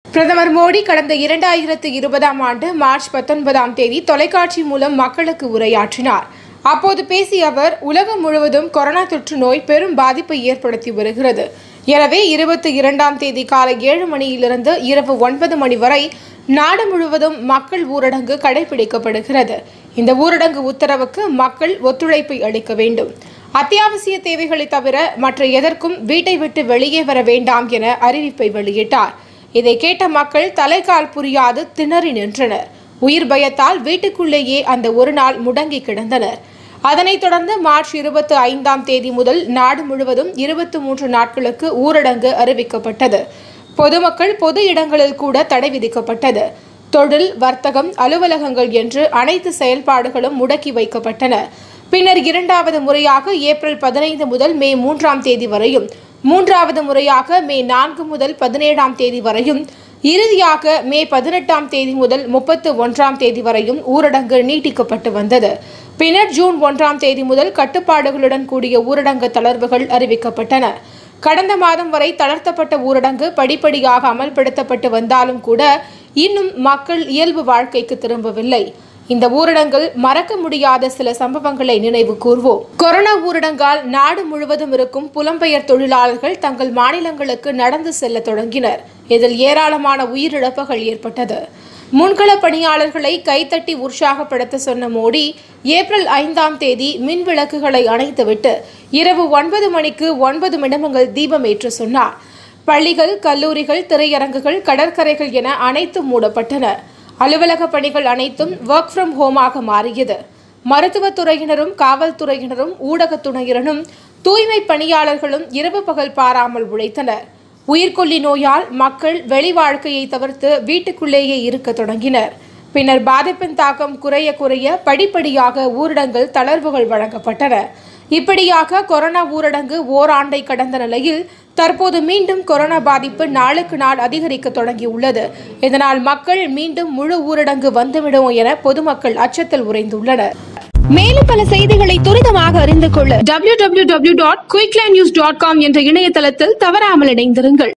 பிரதமர் மோடி கடந்த இரண்டாயிரத்து இருபதாம் ஆண்டு மார்ச் பத்தொன்பதாம் தேதி தொலைக்காட்சி மூலம் மக்களுக்கு உரையாற்றினார் அப்போது பேசிய அவர் உலகம் முழுவதும் கொரோனா தொற்று நோய் பெரும் பாதிப்பை ஏற்படுத்தி வருகிறது எனவே இருபத்தி இரண்டாம் தேதி காலை ஏழு மணியிலிருந்து இரவு ஒன்பது மணி வரை நாடு முழுவதும் மக்கள் ஊரடங்கு கடைபிடிக்கப்படுகிறது இந்த ஊரடங்கு உத்தரவுக்கு மக்கள் ஒத்துழைப்பை அளிக்க வேண்டும் அத்தியாவசிய தேவைகளை தவிர மற்ற எதற்கும் வீட்டை விட்டு வெளியே வர வேண்டாம் என அறிவிப்பை வெளியிட்டார் இதை கேட்ட மக்கள் தலைகால் புரியாது திணறி நின்றனர் உயிர் பயத்தால் வீட்டுக்குள்ளேயே அந்த ஒரு நாள் முடங்கி கிடந்தனர் அதனைத் தொடர்ந்து மார்ச் இருபத்தி ஐந்தாம் தேதி முதல் நாடு முழுவதும் இருபத்தி மூன்று நாட்களுக்கு ஊரடங்கு அறிவிக்கப்பட்டது பொதுமக்கள் பொது இடங்களில் கூட தடை விதிக்கப்பட்டது தொழில் வர்த்தகம் அலுவலகங்கள் என்று அனைத்து செயல்பாடுகளும் முடக்கி வைக்கப்பட்டன பின்னர் இரண்டாவது முறையாக ஏப்ரல் பதினைந்து முதல் மே மூன்றாம் தேதி வரையும் மூன்றாவது முறையாக மே நான்கு முதல் பதினேழாம் தேதி வரையும் இறுதியாக மே பதினெட்டாம் தேதி முதல் முப்பத்து ஒன்றாம் தேதி வரையும் ஊரடங்கு நீட்டிக்கப்பட்டு வந்தது பின்னர் ஜூன் ஒன்றாம் தேதி முதல் கட்டுப்பாடுகளுடன் கூடிய ஊரடங்கு தளர்வுகள் அறிவிக்கப்பட்டன கடந்த மாதம் வரை தளர்த்தப்பட்ட ஊரடங்கு படிப்படியாக அமல்படுத்தப்பட்டு வந்தாலும் கூட இன்னும் மக்கள் இயல்பு வாழ்க்கைக்கு திரும்பவில்லை இந்த ஊரடங்கில் மறக்க முடியாத சில சம்பவங்களை நினைவு கூர்வோம் கொரோனா ஊரடங்கால் நாடு முழுவதும் இருக்கும் புலம்பெயர் தொழிலாளர்கள் தங்கள் மாநிலங்களுக்கு நடந்து செல்ல தொடங்கினர் இதில் ஏராளமான உயிரிழப்புகள் ஏற்பட்டது முன்கள பணியாளர்களை கைத்தட்டி உற்சாகப்படுத்த சொன்ன மோடி ஏப்ரல் ஐந்தாம் தேதி மின் விளக்குகளை அணைத்துவிட்டு இரவு ஒன்பது மணிக்கு ஒன்பது நிமிடங்கள் தீபமேற்ற சொன்னார் பள்ளிகள் கல்லூரிகள் திரையரங்குகள் கடற்கரைகள் என அனைத்தும் மூடப்பட்டன அலுவலக பணிகள் அனைத்தும் ஒர்க் ஃப்ரம் ஹோமாக மாறியது மருத்துவத்துறையினரும் காவல்துறையினரும் ஊடகத்துறையினரும் தூய்மை பணியாளர்களும் இரவு பகல் பாராமல் உழைத்தனர் உயிர்கொல்லி நோயால் மக்கள் வெளி வாழ்க்கையை தவிர்த்து வீட்டுக்குள்ளேயே இருக்க தொடங்கினர் பின்னர் பாதிப்பின் தாக்கம் குறைய குறைய படிப்படியாக ஊரடங்கில் தளர்வுகள் வழங்கப்பட்டன இப்படியாக கொரோனா ஊரடங்கு ஓராண்டை கடந்த நிலையில் தற்போது மீண்டும் கொரோனா பாதிப்பு நாளுக்கு நாள் அதிகரிக்க தொடங்கியுள்ளது இதனால் மக்கள் மீண்டும் முழு ஊரடங்கு வந்துவிடும் என பொதுமக்கள் அச்சத்தில் உறைந்துள்ளனர் மேலும் பல செய்திகளை துரிதமாக அறிந்து கொள்ள www.quicklindnews.com என்ற இணையதளத்தில் தவறாமல் இணைந்திருங்கள்